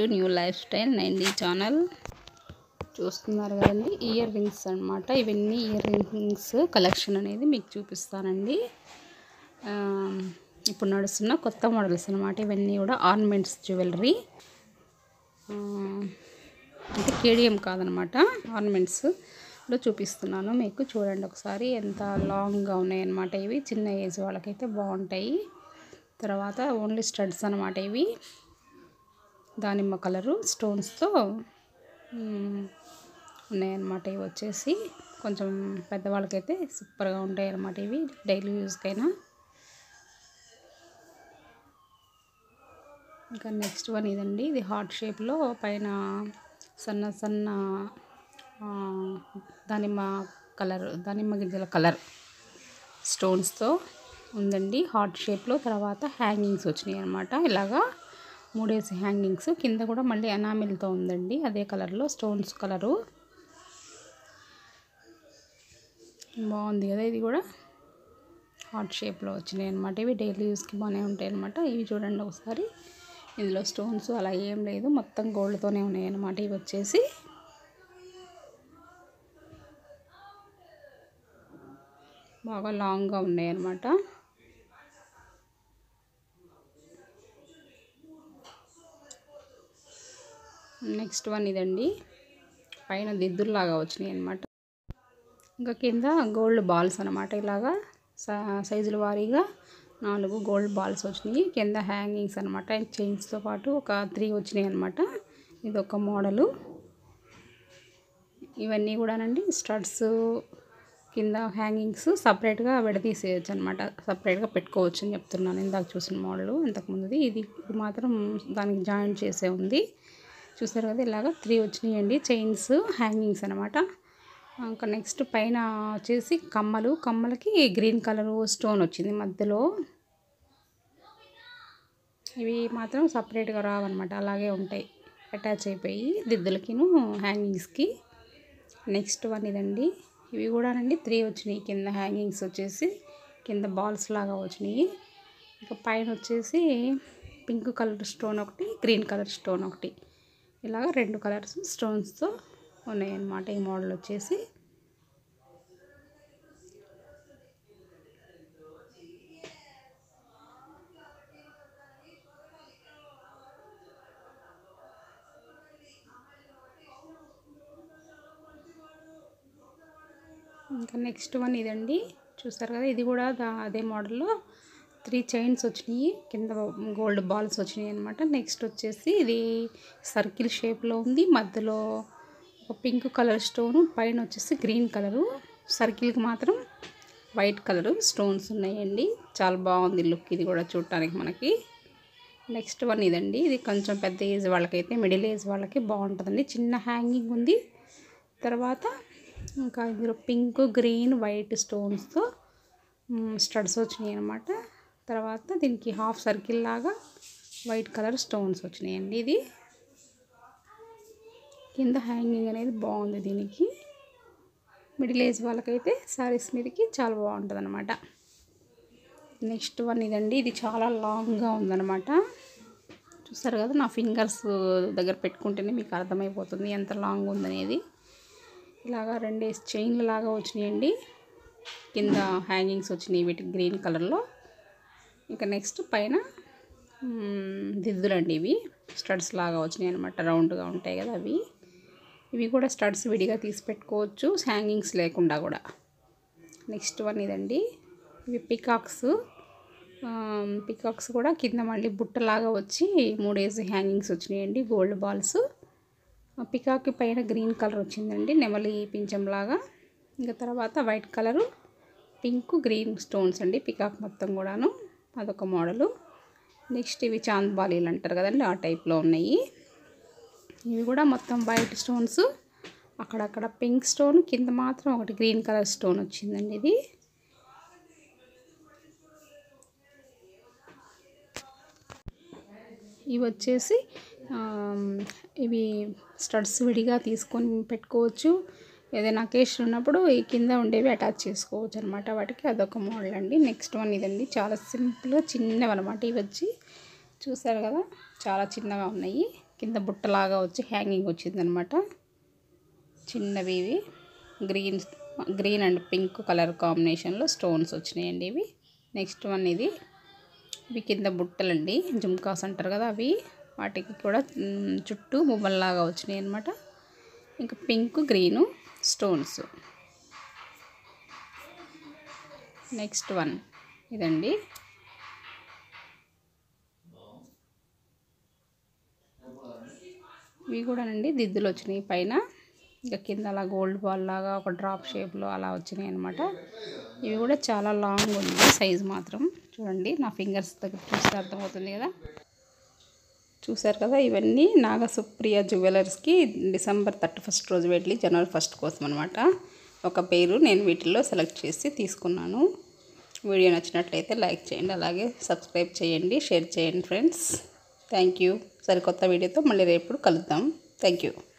new lifestyle ninety channel చూస్తున్నారు కదండి ear rings అనమాట ఇవన్నీ ఇయర్ రింగ్స్ కలెక్షన్ అనేది మీకు చూపిస్తానండి ఆ, ఇప్పుడు నడుస్తున్న కొత్త మోడల్స్ అనమాట ఇవన్నీ కూడా ఆర్నమెంట్స్ జ్యువెలరీ అంటే కేడిఎం కాదనమాట ఆర్నమెంట్స్ లో చూపిస్తున్నాను మీకు చూడండి ఒకసారి ఎంత లాంగ్గా ఉన్నాయన్నమాట ఇవి చిన్న ఏజ్ వాళ్ళకైతే బాగుంటాయి తర్వాత ఓన్లీ స్టడ్స్ అనమాట ఇవి దానిమ్మ కలరు స్టోన్స్తో ఉన్నాయన్నమాట ఇవి వచ్చేసి కొంచెం పెద్దవాళ్ళకైతే సూపర్గా ఉంటాయి అన్నమాట ఇవి డైలీ యూస్కైనా ఇంకా నెక్స్ట్ వన్ ఇదండి ఇది హార్ట్ షేప్లో పైన సన్న సన్న ఆ, దానిమ్మ కలర్ దానిమ్మ గింజల కలర్ స్టోన్స్తో ఉందండి హార్ట్ షేప్లో తర్వాత హ్యాంగింగ్స్ వచ్చినాయి అనమాట ఇలాగా మూడేసి హ్యాంగింగ్స్ కింద కూడా మళ్ళీ ఎనామిల్తో ఉందండి అదే కలర్లో స్టోన్స్ కలరు బాగుంది కదా ఇది కూడా హార్ట్ షేప్లో వచ్చినాయి అనమాట ఇవి డైలీ యూస్కి బాగానే ఉంటాయి అనమాట ఇవి చూడండి ఒకసారి ఇందులో స్టోన్స్ అలా ఏం లేదు మొత్తం గోల్డ్తోనే ఉన్నాయి అనమాట ఇవి వచ్చేసి బాగా లాంగ్గా ఉన్నాయి అనమాట నెక్స్ట్ వన్ ఇదండి పైన దిద్దుల్లాగా వచ్చినాయి అనమాట ఇంకా కింద గోల్డ్ బాల్స్ అనమాట ఇలాగా స- సైజుల వారీగా నాలుగు గోల్డ్ బాల్స్ వచ్చినాయి కింద హ్యాంగింగ్స్ అనమాట చైన్స్తో పాటు ఒక త్రీ వచ్చినాయి అనమాట ఇది ఒక మోడలు ఇవన్నీ కూడానండి స్టడ్స్ కింద హ్యాంగింగ్స్ సపరేట్గా విడదీసేయచ్చు అనమాట సపరేట్గా పెట్టుకోవచ్చు అని చెప్తున్నాను ఇందాక చూసిన మోడల్ ఇంతకుముందుది ఇది ఇది మాత్రం దానికి జాయింట్ చేసే ఉంది చూసారు కదా ఇలాగ త్రీ వచ్చినాయండి చైన్స్ హ్యాంగింగ్స్ అనమాట ఇంకా నెక్స్ట్ పైన వచ్చేసి కమ్మలు కమ్మలకి గ్రీన్ కలర్ స్టోన్ వచ్చింది మధ్యలో ఇవి మాత్రం సపరేట్గా రావన్నమాట అలాగే ఉంటాయి అటాచ్ అయిపోయి దిద్దులకిను హ్యాంగింగ్స్కి నెక్స్ట్ వన్ ఇదండి ఇవి కూడానండి త్రీ వచ్చినాయి కింద హ్యాంగింగ్స్ వచ్చేసి కింద బాల్స్ లాగా వచ్చినాయి ఇక పైన వచ్చేసి పింక్ కలర్ స్టోన్ ఒకటి గ్రీన్ కలర్ స్టోన్ ఒకటి ఇలాగ రెండు కలర్స్ స్టోన్స్తో ఉన్నాయన్నమాట ఈ మోడల్ వచ్చేసి ఇంకా నెక్స్ట్ వన్ ఇదండి చూసారు కదా ఇది కూడా దా అదే మోడల్లో త్రీ చైన్స్ వచ్చినాయి కింద గోల్డ్ బాల్స్ వచ్చినాయి అనమాట నెక్స్ట్ వచ్చేసి ఇది సర్కిల్ షేప్లో ఉంది మధ్యలో ఒక పింక్ కలర్ స్టోన్ పైన వచ్చేసి గ్రీన్ కలరు సర్కిల్కి మాత్రం వైట్ కలరు స్టోన్స్ ఉన్నాయండి చాలా బాగుంది లుక్ ఇది కూడా చూడటానికి మనకి నెక్స్ట్ వన్ ఇదండి ఇది కొంచెం పెద్ద ఏజ్ వాళ్ళకైతే మిడిల్ ఏజ్ వాళ్ళకి బాగుంటుందండి చిన్న హ్యాంగింగ్ ఉంది తర్వాత ఇంకా ఇందులో పింక్ గ్రీన్ వైట్ స్టోన్స్తో స్టడ్స్ వచ్చినాయి అనమాట తర్వాత దీనికి హాఫ్ సర్కిల్ లాగా వైట్ కలర్ స్టోన్స్ వచ్చినాయండి ఇది కింద హ్యాంగింగ్ అనేది బాగుంది దీనికి మిడిల్ ఏజ్ వాళ్ళకైతే శారీస్ మీదకి చాలా బాగుంటుంది అనమాట నెక్స్ట్ వన్ ఇదండి ఇది చాలా లాంగ్గా ఉందన్నమాట చూస్తారు కదా నా ఫింగర్స్ దగ్గర పెట్టుకుంటేనే మీకు అర్థమైపోతుంది ఎంత లాంగ్ ఉందనేది ఇలాగా రెండేసి చైన్ల లాగా వచ్చినాయండి కింద హ్యాంగింగ్స్ వచ్చినాయి వీటికి గ్రీన్ కలర్లో ఇంకా నెక్స్ట్ పైన మ్, దిద్దులండి ఇవి స్టడ్స్ లాగా వచ్చినాయి అనమాట రౌండ్గా ఉంటాయి కదా అవి ఇవి కూడా స్టడ్స్ విడిగా తీసి పెట్టుకోవచ్చు హ్యాంగింగ్స్ లేకుండా కూడా నెక్స్ట్ వన్ ఇదండి ఇవి పికాక్స్ పికాక్స్ కూడా కింద మళ్ళీ బుట్టలాగా వచ్చి మూడేసి హ్యాంగింగ్స్ వచ్చినాయండి గోల్డ్ బాల్స్ పికాక్ పైన గ్రీన్ కలర్ వచ్చిందండి నెమలి పింఛంలాగా ఇంకా తర్వాత white colour pink green stones అండి పికాక్ మొత్తం కూడాను అదొక మోడలు నెక్స్ట్ ఇవి చాంద్ బాలీలు అంటారు కదండి ఆ టైప్లో ఉన్నాయి ఇవి కూడా మొత్తం వైట్ స్టోన్స్ అక్కడక్కడ పింక్ స్టోన్ కింద మాత్రం ఒకటి గ్రీన్ కలర్ స్టోన్ వచ్చిందండి ఇది ఇవి వచ్చేసి ఆమ్, ఇవి స్టడ్స్ విడిగా తీసుకొని పెట్టుకోవచ్చు ఏదైనా అకేషన్ ఉన్నప్పుడు ఈ కింద ఉండేవి అటాచ్ చేసుకోవచ్చు అనమాట వాటికి అదొక మోడల్ అండి నెక్స్ట్ వన్ ఇదండి చాలా సింపుల్గా చిన్నవి అనమాట ఇవి వచ్చి చూసారు కదా చాలా చిన్నగా ఉన్నాయి కింద బుట్టలాగా వచ్చి హ్యాంగింగ్ వచ్చిందనమాట చిన్నవి ఇవి green green and pink colour కాంబినేషన్లో స్టోన్స్ వచ్చినాయండి ఇవి నెక్స్ట్ వన్ ఇది ఇవి కింద బుట్టలండి జుమ్కాస్ అంటారు కదా అవి వాటికి కూడా మ్, చుట్టూ మువ్వల్లాగా వచ్చినాయి అనమాట ఇంకా pink green stones next one ఇదండి ఇవి కూడానండి దిద్దులు వచ్చినాయి పైన ఇంకా కింద అలా గోల్డ్ బాల్ లాగా ఒక డ్రాప్ షేప్లో అలా వచ్చినాయి అనమాట ఇవి కూడా చాలా లాంగ్ ఉంది సైజ్ మాత్రం చూడండి నా ఫింగర్స్ దగ్గర చూస్తే అర్థమవుతుంది కదా చూసారు కదా ఇవన్నీ నాగసుప్రియ జ్యువెలర్స్కి డిసెంబర్ థర్టీ ఫస్ట్ రోజు వెళ్ళి జనవరి ఫస్ట్ కోసం అనమాట ఒక పేరు నేను వీటిల్లో సెలెక్ట్ చేసి తీసుకున్నాను వీడియో నచ్చినట్లయితే లైక్ చేయండి అలాగే సబ్స్క్రైబ్ చేయండి షేర్ చేయండి ఫ్రెండ్స్ థ్యాంక్ యూ సరికొత్త వీడియోతో మళ్ళీ రేపు కలుద్దాం థ్యాంక్ యూ